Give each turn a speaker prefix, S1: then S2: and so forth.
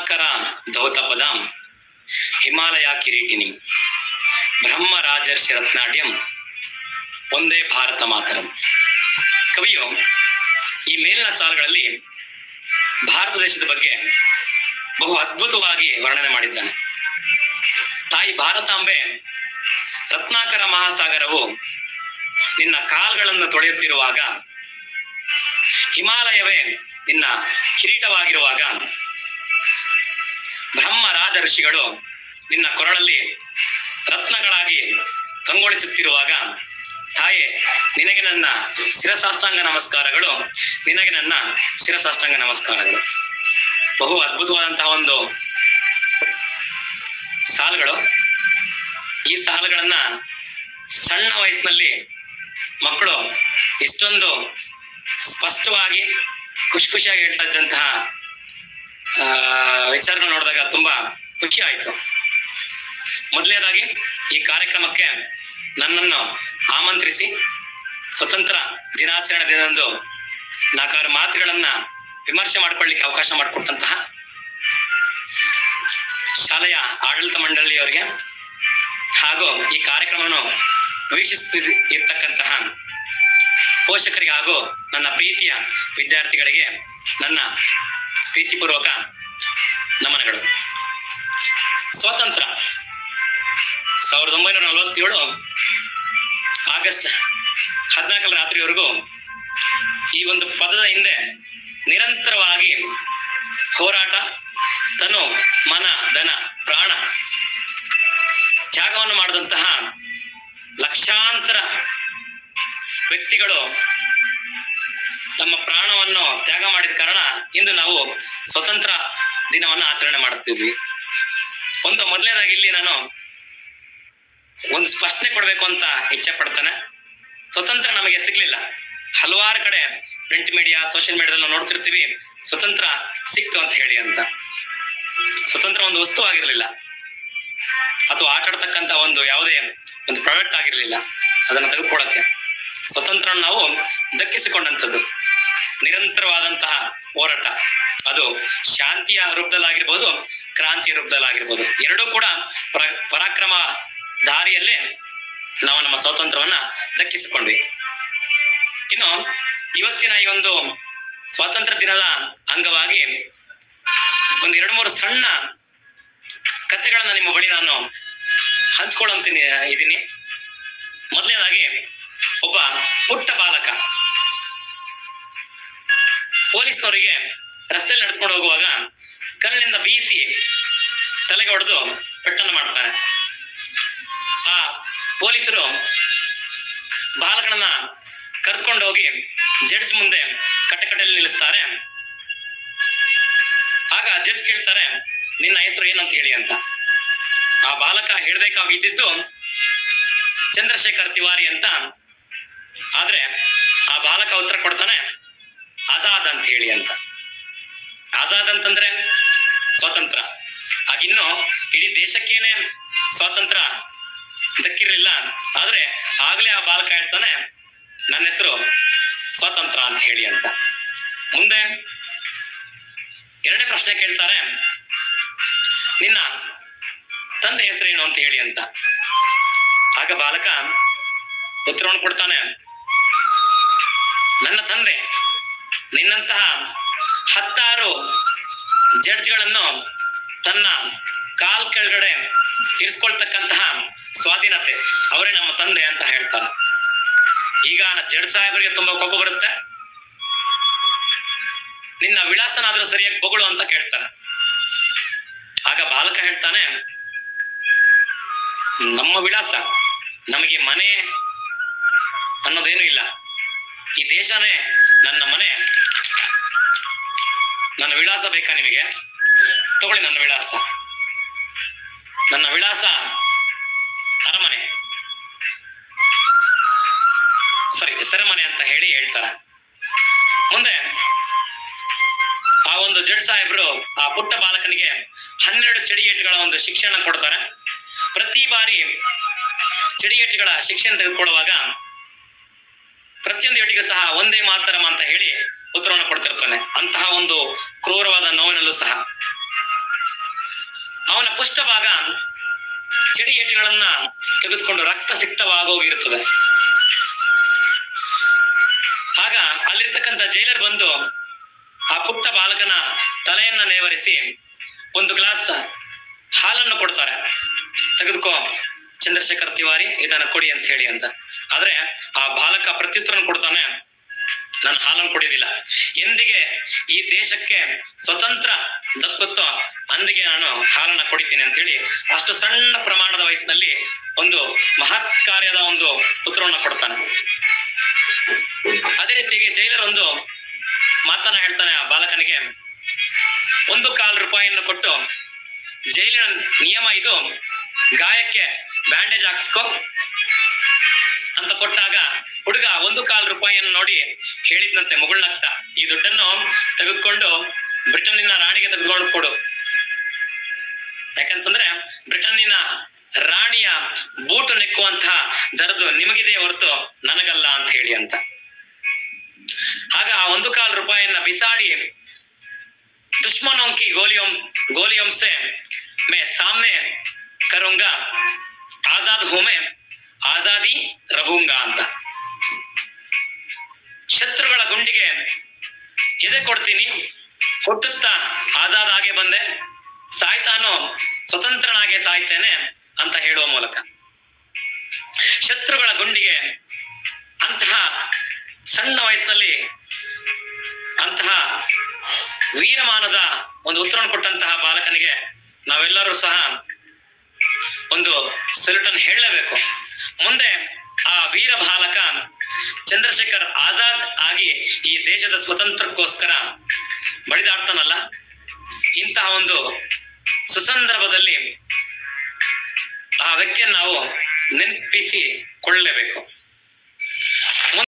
S1: ರತ್ನಾಕರ ಧೌತಪದಾಂ ಹಿಮಾಲಯ ಕಿರೀಟಿನಿ ಬ್ರಹ್ಮ ರಾಜರ್ಷಿ ರತ್ನಾಡ್ಯಂ ಒಂದೇ ಭಾರತ ಮಾತರಂ ಕವಿಯು ಈ ಮೇಲಿನ ಸಾಲುಗಳಲ್ಲಿ ಭಾರತ ದೇಶದ ಬಗ್ಗೆ ಬಹು ಅದ್ಭುತವಾಗಿ ವರ್ಣನೆ ಮಾಡಿದ್ದಾನೆ ತಾಯಿ ಭಾರತಾಂಬೆ ರತ್ನಾಕರ ಮಹಾಸಾಗರವು ನಿನ್ನ ಕಾಲ್ಗಳನ್ನು ತೊಳೆಯುತ್ತಿರುವಾಗ ಹಿಮಾಲಯವೇ ನಿನ್ನ ಕಿರೀಟವಾಗಿರುವಾಗ ಬ್ರಹ್ಮ ರಾಜ ಋಷಿಗಳು ನಿನ್ನ ಕೊರಳಲ್ಲಿ ರತ್ನಗಳಾಗಿ ಕಂಗೊಳಿಸುತ್ತಿರುವಾಗ ತಾಯೇ ನಿನಗೆ ನನ್ನ ಶಿರಸಾಷ್ಟಾಂಗ ನಮಸ್ಕಾರಗಳು ನಿನಗೆ ನನ್ನ ಶಿರಸಾಷ್ಟಾಂಗ ನಮಸ್ಕಾರಗಳು ಬಹು ಅದ್ಭುತವಾದಂತಹ ಒಂದು ಸಾಲುಗಳು ಈ ಸಾಲುಗಳನ್ನ ಸಣ್ಣ ವಯಸ್ಸಿನಲ್ಲಿ ಮಕ್ಕಳು ಇಷ್ಟೊಂದು ಸ್ಪಷ್ಟವಾಗಿ ಖುಷಿ ಖುಷಿಯಾಗಿ ಹೇಳ್ತಾ ಇದ್ದಂತಹ ಆ ವಿಚಾರಗಳು ನೋಡಿದಾಗ ತುಂಬಾ ಖುಷಿ ಆಯ್ತು ಮೊದಲನೇದಾಗಿ ಈ ಕಾರ್ಯಕ್ರಮಕ್ಕೆ ನನ್ನನ್ನು ಆಮಂತ್ರಿಸಿ ಸ್ವತಂತ್ರ ದಿನಾಚರಣೆ ದಿನದಂದು ನಾಲ್ಕಾರು ಮಾತುಗಳನ್ನ ವಿಮರ್ಶೆ ಮಾಡ್ಕೊಳ್ಳಿಕ್ಕೆ ಅವಕಾಶ ಮಾಡಿಕೊಟ್ಟಂತಹ ಶಾಲೆಯ ಆಡಳಿತ ಮಂಡಳಿಯವರಿಗೆ ಹಾಗೂ ಈ ಕಾರ್ಯಕ್ರಮವನ್ನು ವೀಕ್ಷಿಸುತ್ತಿ ಇರ್ತಕ್ಕಂತಹ ಪೋಷಕರಿಗೆ ಹಾಗೂ ನನ್ನ ಪ್ರೀತಿಯ ವಿದ್ಯಾರ್ಥಿಗಳಿಗೆ ನನ್ನ ಪ್ರೀತಿಪೂರ್ವಕ ನಮನಗಳು ಸ್ವಾತಂತ್ರ್ಯ ಸಾವಿರದ ಒಂಬೈನೂರ ನಲವತ್ತೇಳು ಆಗಸ್ಟ್ ಹದಿನಾಲ್ಕರ ರಾತ್ರಿವರೆಗೂ ಈ ಒಂದು ಪದದ ಹಿಂದೆ ನಿರಂತರವಾಗಿ ಹೋರಾಟ ತನು ಮನ ಧನ ಪ್ರಾಣ ತ್ಯಾಗವನ್ನು ಮಾಡಿದಂತಹ ಲಕ್ಷಾಂತರ ವ್ಯಕ್ತಿಗಳು ತಮ್ಮ ಪ್ರಾಣವನ್ನು ತ್ಯಾಗ ಮಾಡಿದ ಕಾರಣ ಇಂದು ನಾವು ಸ್ವತಂತ್ರ ದಿನವನ್ನು ಆಚರಣೆ ಮಾಡುತ್ತಿದ್ವಿ ಒಂದು ಮೊದಲನೇದಾಗಿ ಇಲ್ಲಿ ನಾನು ಒಂದು ಸ್ಪಷ್ಟನೆ ಕೊಡ್ಬೇಕು ಅಂತ ಇಚ್ಛೆ ಪಡ್ತಾನೆ ಸ್ವತಂತ್ರ ನಮಗೆ ಸಿಗ್ಲಿಲ್ಲ ಹಲವಾರು ಕಡೆ ಪ್ರಿಂಟ್ ಮೀಡಿಯಾ ಸೋಷಿಯಲ್ ಮೀಡಿಯಾದಲ್ಲಿ ನಾವು ನೋಡ್ತಿರ್ತೀವಿ ಸ್ವತಂತ್ರ ಸಿಕ್ತು ಅಂತ ಹೇಳಿ ಅಂತ ಸ್ವತಂತ್ರ ಒಂದು ವಸ್ತು ಆಗಿರ್ಲಿಲ್ಲ ಅಥವಾ ಆಟ ಆಡ್ತಕ್ಕಂತ ಒಂದು ಯಾವುದೇ ಒಂದು ಪ್ರಾಡಕ್ಟ್ ಆಗಿರ್ಲಿಲ್ಲ ಅದನ್ನ ತೆಗೆದುಕೊಳ್ಳಕ್ಕೆ ಸ್ವತಂತ್ರ ನಾವು ದಕ್ಕಿಸಿಕೊಂಡಂತದ್ದು ನಿರಂತರವಾದಂತಹ ಹೋರಾಟ ಅದು ಶಾಂತಿಯ ರೂಪದಲ್ಲಾಗಿರ್ಬೋದು ಕ್ರಾಂತಿಯ ರೂಪದಲ್ಲಾಗಿರ್ಬೋದು ಎರಡೂ ಕೂಡ ಪರ ಪರಾಕ್ರಮ ದಾರಿಯಲ್ಲೇ ನಾವು ನಮ್ಮ ಸ್ವಾತಂತ್ರ್ಯವನ್ನ ದಕ್ಕಿಸಿಕೊಂಡ್ವಿ ಇನ್ನು ಇವತ್ತಿನ ಈ ಒಂದು ಸ್ವಾತಂತ್ರ್ಯ ದಿನದ ಅಂಗವಾಗಿ ಒಂದು ಎರಡು ಮೂರು ಸಣ್ಣ ಕಥೆಗಳನ್ನ ನಿಮ್ಮ ಬಳಿ ನಾನು ಹಂಚ್ಕೊಳ್ಳಂತೀನಿ ಇದ್ದೀನಿ ಮೊದಲನೇದಾಗಿ ಒಬ್ಬ ಪುಟ್ಟ ಬಾಲಕ ಪೊಲೀಸ್ನವರಿಗೆ ರಸ್ತೆಯಲ್ಲಿ ನಡೆದುಕೊಂಡು ಹೋಗುವಾಗ ಕಣ್ಣಿಂದ ಬೀಸಿ ತಲೆಗೆ ಹೊಡೆದು ಪೆಟ್ಟನ್ನು ಮಾಡ್ತಾನೆ ಆ ಪೊಲೀಸರು ಬಾಲಕನನ್ನ ಕರೆದುಕೊಂಡು ಹೋಗಿ ಜಡ್ಜ್ ಮುಂದೆ ಕಟ್ಟಕಟ್ಟೆಯಲ್ಲಿ ನಿಲ್ಲಿಸ್ತಾರೆ ಆಗ ಜಡ್ಜ್ ಕೇಳ್ತಾರೆ ನಿನ್ನ ಹೆಸರು ಏನಂತ ಹೇಳಿ ಅಂತ ಆ ಬಾಲಕ ಹೇಳ್ಬೇಕಾಗಿದ್ದು ಚಂದ್ರಶೇಖರ್ ತಿವಾರಿ ಅಂತ ಆದ್ರೆ ಆ ಬಾಲಕ ಉತ್ತರ ಕೊಡ್ತಾನೆ ಆಜಾದ್ ಅಂತ ಹೇಳಿ ಅಂತ ಆಜಾದ್ ಅಂತಂದ್ರೆ ಸ್ವಾತಂತ್ರ್ಯ ಆಗಿನ್ನು ಇಡೀ ದೇಶಕ್ಕೇನೆ ಸ್ವಾತಂತ್ರ್ಯ ದಕ್ಕಿರ್ಲಿಲ್ಲ ಆದ್ರೆ ಆಗ್ಲೇ ಆ ಬಾಲಕ ಹೇಳ್ತಾನೆ ನನ್ನ ಹೆಸರು ಸ್ವಾತಂತ್ರ್ಯ ಅಂತ ಹೇಳಿ ಅಂತ ಮುಂದೆ ಎರಡನೇ ಪ್ರಶ್ನೆ ಕೇಳ್ತಾರೆ ನಿನ್ನ ತಂದೆ ಹೆಸರೇನು ಅಂತ ಹೇಳಿ ಅಂತ ಆಗ ಬಾಲಕ ಉತ್ತರವನ್ನು ಕೊಡ್ತಾನೆ ನನ್ನ ತಂದೆ ನಿನ್ನಂತಹ ಹತ್ತಾರು ಜಡ್ಜ್ಗಳನ್ನು ತನ್ನ ಕಾಲ್ ಕೆಳಗಡೆ ಇರಿಸ್ಕೊಳ್ತಕ್ಕಂತಹ ಸ್ವಾಧೀನತೆ ಅವರೇ ನಮ್ಮ ತಂದೆ ಅಂತ ಹೇಳ್ತಾರೆ ಈಗ ಜಡ್ ಸಾಹೇಬರಿಗೆ ತುಂಬಾ ಕೋಪ ಬರುತ್ತೆ ನಿನ್ನ ವಿಳಾಸನಾದ್ರೂ ಸರಿಯಾಗಿ ಬೊಗಳು ಅಂತ ಕೇಳ್ತಾರೆ ಆಗ ಬಾಲಕ ಹೇಳ್ತಾನೆ ನಮ್ಮ ವಿಳಾಸ ನಮಗೆ ಮನೆ ಅನ್ನೋದೇನು ಇಲ್ಲ ಈ ದೇಶನೇ ನನ್ನ ಮನೆ ನನ್ನ ವಿಳಾಸ ಬೇಕಾ ನಿಮಗೆ ತಗೊಳ್ಳಿ ನನ್ನ ವಿಳಾಸ ನನ್ನ ವಿಳಾಸ ಅರಮನೆ ಸಾರಿ ಸೆರೆಮನೆ ಅಂತ ಹೇಳಿ ಹೇಳ್ತಾರೆ ಮುಂದೆ ಆ ಒಂದು ಜಡ್ ಸಾಹೇಬ್ರು ಆ ಪುಟ್ಟ ಬಾಲಕನಿಗೆ ಹನ್ನೆರಡು ಚಡಿಯೇಟುಗಳ ಒಂದು ಶಿಕ್ಷಣ ಕೊಡ್ತಾರೆ ಪ್ರತಿ ಬಾರಿ ಚಡಿಯೇಟುಗಳ ಶಿಕ್ಷಣ ತೆಗೆದುಕೊಳ್ಳುವಾಗ ಪ್ರತಿಯೊಂದು ಏಟಿಗೂ ಸಹ ಒಂದೇ ಮಾತರಂ ಅಂತ ಹೇಳಿ ಉತ್ತರವನ್ನು ಕೊಡ್ತಿರ್ತಾನೆ ಅಂತಹ ಒಂದು ಕ್ರೂರವಾದ ನೋವಿನಲ್ಲೂ ಸಹ ಅವನ ಪುಷ್ಟಭಾಗ ಚಡಿ ಏಟುಗಳನ್ನ ತೆಗೆದುಕೊಂಡು ರಕ್ತ ಸಿಕ್ತವಾಗೋಗಿರುತ್ತದೆ ಆಗ ಅಲ್ಲಿರ್ತಕ್ಕಂಥ ಜೈಲರ್ ಬಂದು ಆ ಪುಟ್ಟ ಬಾಲಕನ ತಲೆಯನ್ನ ನೇವರಿಸಿ ಒಂದು ಗ್ಲಾಸ್ ಹಾಲನ್ನು ಕೊಡ್ತಾರೆ ತೆಗೆದುಕೋ ಚಂದ್ರಶೇಖರ್ ತಿವಾರಿ ಇದನ್ನ ಕೊಡಿ ಅಂತ ಹೇಳಿ ಅಂತ ಆದ್ರೆ ಆ ಬಾಲಕ ಪ್ರತ್ಯುತ್ತರನ ಕೊಡ್ತಾನೆ ನಾನು ಹಾಲನ್ನು ಕುಡಿಯೋದಿಲ್ಲ ಎಂದಿಗೆ ಈ ದೇಶಕ್ಕೆ ಸ್ವತಂತ್ರ ದಕ್ಕುತ್ತೋ ಅಂದಿಗೆ ನಾನು ಹಾಲನ್ನ ಕುಡಿತೀನಿ ಅಂತ ಹೇಳಿ ಅಷ್ಟು ಸಣ್ಣ ಪ್ರಮಾಣದ ವಯಸ್ಸಿನಲ್ಲಿ ಒಂದು ಮಹತ್ ಕಾರ್ಯದ ಒಂದು ಉತ್ತರವನ್ನ ಕೊಡ್ತಾನೆ ಅದೇ ರೀತಿಯಾಗಿ ಜೈಲರ್ ಒಂದು ಮಾತನ್ನ ಹೇಳ್ತಾನೆ ಆ ಬಾಲಕನಿಗೆ ಒಂದು ಕಾಲ್ ರೂಪಾಯಿಯನ್ನು ಕೊಟ್ಟು ಜೈಲಿನ ನಿಯಮ ಇದು ಗಾಯಕ್ಕೆ ಬ್ಯಾಂಡೇಜ್ ಹಾಕ್ಸ್ಕೊ ಅಂತ ಕೊಟ್ಟಾಗ ಹುಡುಗ ಒಂದು ಕಾಲ್ ರೂಪಾಯಿಯನ್ನು ನೋಡಿ ಹೇಳಿದ್ನಂತೆ ಮುಗುಳ್ನಗ್ತ ಈ ದುಡ್ಡನ್ನು ತೆಗೆದುಕೊಂಡು ಬ್ರಿಟನ್ನಿನ ರಾಣಿಗೆ ತೆಗೆದುಕೊಂಡು ಕೊಡು ಯಾಕಂತಂದ್ರೆ ಬ್ರಿಟನ್ನಿನ ರಾಣಿಯ ಬೂಟು ನೆಕ್ಕುವಂತಹ ದರದು ನಿಮಗಿದೆ ಹೊರತು ನನಗಲ್ಲ ಅಂತ ಹೇಳಿ ಅಂತ ಆಗ ಆ ಒಂದು ಕಾಲ್ ರೂಪಾಯಿಯನ್ನ ಬಿಸಾಡಿ दुश्मनों की गोलियों गोलियों से मैं सामने करूंगा आजाद हूं मैं ಆಜಾದಿ ರಹೂಂಗ ಅಂತ ಶತ್ರುಗಳ ಗುಂಡಿಗೆ ಎದೆ ಕೊಡ್ತೀನಿ ಹುಟ್ಟುತ್ತಾ ಆಜಾದ್ ಆಗೆ ಬಂದೆ ಸಾಯ್ತಾನು ಸ್ವತಂತ್ರನಾಗೆ ಸಾಯ್ತೇನೆ ಅಂತ ಹೇಳುವ ಮೂಲಕ ಶತ್ರುಗಳ ಗುಂಡಿಗೆ ಅಂತಹ ಸಣ್ಣ ವಯಸ್ಸಿನಲ್ಲಿ ಅಂತಹ ವೀರಮಾನದ ಒಂದು ಉತ್ತರವನ್ನು ಕೊಟ್ಟಂತಹ ಬಾಲಕನಿಗೆ ನಾವೆಲ್ಲರೂ ಸಹ ಒಂದು ಸೆಲ್ಯೂಟನ್ ಹೇಳಲೇಬೇಕು ಮುಂದೆ ಆ ವೀರ ಬಾಲಕ ಚಂದ್ರಶೇಖರ್ ಆಜಾದ್ ಆಗಿ ಈ ದೇಶದ ಸ್ವತಂತ್ರಕ್ಕೋಸ್ಕರ ಬಡಿದಾಡ್ತಾನಲ್ಲ ಇಂತಹ ಒಂದು ಸುಸಂದರ್ಭದಲ್ಲಿ ಆ ವ್ಯಕ್ತಿಯನ್ನು ನಾವು ನೆನಪಿಸಿ ಕೊಳ್ಳಲೇಬೇಕು